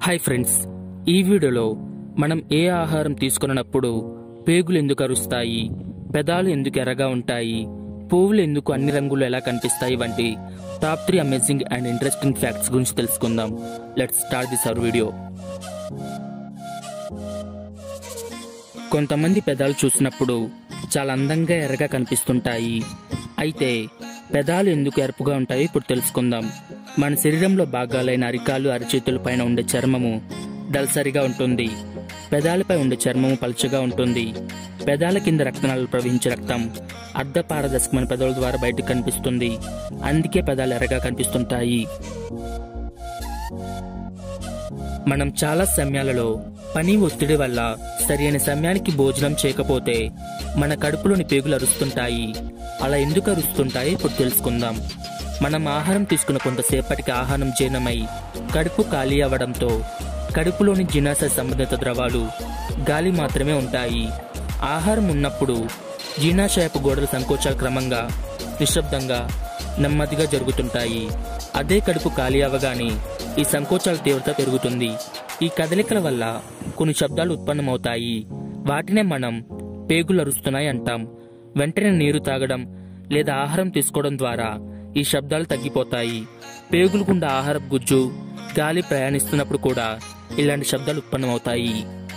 hi friends ఈ వీడియోలో మనం ఏ ఆహారం తీసుకున్నప్పుడు పేగులు ఎందుకు అరుస్తాయి పెదాలు ఎందుకు ఎర్రగా ఉంటాయి పువ్వులు ఎందుకు అన్ని రంగులు ఎలా కనిపిస్తాయి వంటి top three amazing and interesting facts గురించి తెలుసుకుందాం let's start this our video కొంతమంది పెదాలు చూసినప్పుడు చాలా అందంగా ఎర్రగా కనిపిస్తుంటాయి అయితే పెదాలు ఎందుకు ఎరుపుగా ఉంటాయో ఇప్పుడు తెలుసుకుందాం మన శరీరంలో భాగాలైన అరికాలు అరచేతుల పైన ఉండే చర్మము దల్సరిగా ఉంటుంది పెదాలపై ఉండే చర్మము పలుచగా ఉంటుంది పెదాల కింద రక్తనాళాలు ప్రవహించే రక్తం అర్ధపారదర్శకమైన పెదాల ద్వారా బయటకు కనిపిస్తుంది అందుకే పెదాలు ఎర్రగా కనిపిస్తుంటాయి మనం చాలా సమయాలలో పని ఒత్తిడి వల్ల సరైన సమయానికి భోజనం చేయకపోతే మన కడుపులోని పేగులు అరుస్తుంటాయి అలా ఎందుకు అరుస్తుంటాయి ఇప్పుడు తెలుసుకుందాం మనం ఆహారం తీసుకున్న కొంతసేపటికి ఆహారం జీర్ణమై కడుపు ఖాళీ అవ్వడంతో కడుపులోని జీర్ణాశయ సంబంధిత ద్రవాలు గాలి మాత్రమే ఉంటాయి ఆహారం ఉన్నప్పుడు జీర్ణాశయపు గోడల సంకోచాలు క్రమంగా నిశ్శబ్దంగా నెమ్మదిగా జరుగుతుంటాయి అదే కడుపు ఖాళీ అవ్వగానే ఈ సంకోచాల తీవ్రత పెరుగుతుంది ఈ కదలికల వల్ల కొన్ని శబ్దాలు ఉత్పన్నమవుతాయి వాటినే మనం పేగులు అరుస్తున్నాయి అంటాం వెంటనే నీరు తాగడం లేదా ఆహారం తీసుకోవడం ద్వారా ఈ శబ్దాలు తగ్గిపోతాయి పేగులు గుండా ఆహారపు గుజ్జు గాలి ప్రయాణిస్తున్నప్పుడు కూడా ఇలాంటి శబ్దాలు ఉత్పన్నమవుతాయి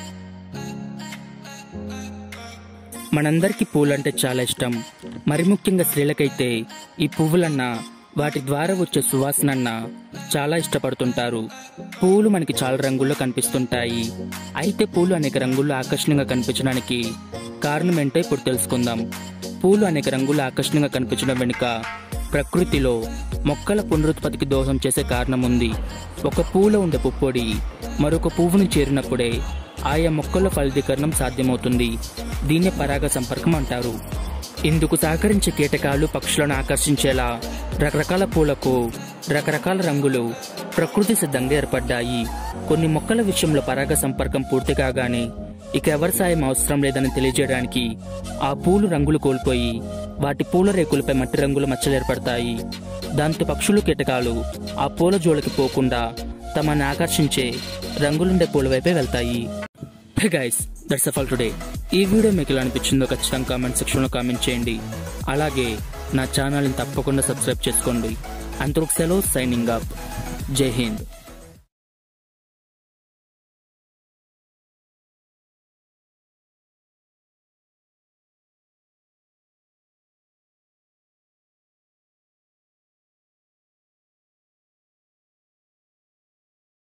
మనందరికీ పూలంటే చాలా ఇష్టం మరి ముఖ్యంగా స్త్రీలకైతే ఈ పువ్వులన్నా వాటి ద్వారా వచ్చే సువాసనన్నా చాలా ఇష్టపడుతుంటారు పువ్వులు మనకి చాలా రంగుల్లో కనిపిస్తుంటాయి అయితే పూలు అనేక రంగుల్లో ఆకర్షణీయంగా కనిపించడానికి కారణం ఏంటో ఇప్పుడు తెలుసుకుందాం పూలు అనేక రంగుల్లో ఆకర్షణీయంగా కనిపించడం వెనుక ప్రకృతిలో మొక్కల పునరుత్పత్తికి దోహం చేసే కారణం ఉంది ఒక పువ్వులో ఉండే పుప్పొడి మరొక పువ్వును చేరినప్పుడే ఆయా మొక్కల ఫలదీకరణం సాధ్యమవుతుంది దీన్నే పరాగ సంపర్కం అంటారు ఇందుకు సహకరించే కీటకాలు పక్షులను ఆకర్షించేలా రకరకాల పూలకు రకరకాల రంగులు ప్రకృతి సిద్ధంగా ఏర్పడ్డాయి కొన్ని మొక్కల విషయంలో పరాగ సంపర్కం పూర్తి కాగానే ఇక ఎవరి సాయం అవసరం లేదని తెలియజేయడానికి ఆ పూలు రంగులు కోల్పోయి వాటి పూల రేకులపై మట్టి రంగుల మచ్చలు ఏర్పడతాయి దాంతో పక్షులు కీటకాలు ఆ పూల జోలికి పోకుండా తమని ఆకర్షించే రంగులుండే పూల వైపే వెళ్తాయి hey guys that's all today ఈ వీడియో మీకు ఎలా అనిపించిందో ఖచ్చితంగా కామెంట్ సెక్షన్లో కామెంట్ చేయండి అలాగే నా ఛానల్ని తప్పకుండా సబ్స్క్రైబ్ చేసుకోండి అంతవరకు సెలవు సైనింగ్ అప్ జై హింద్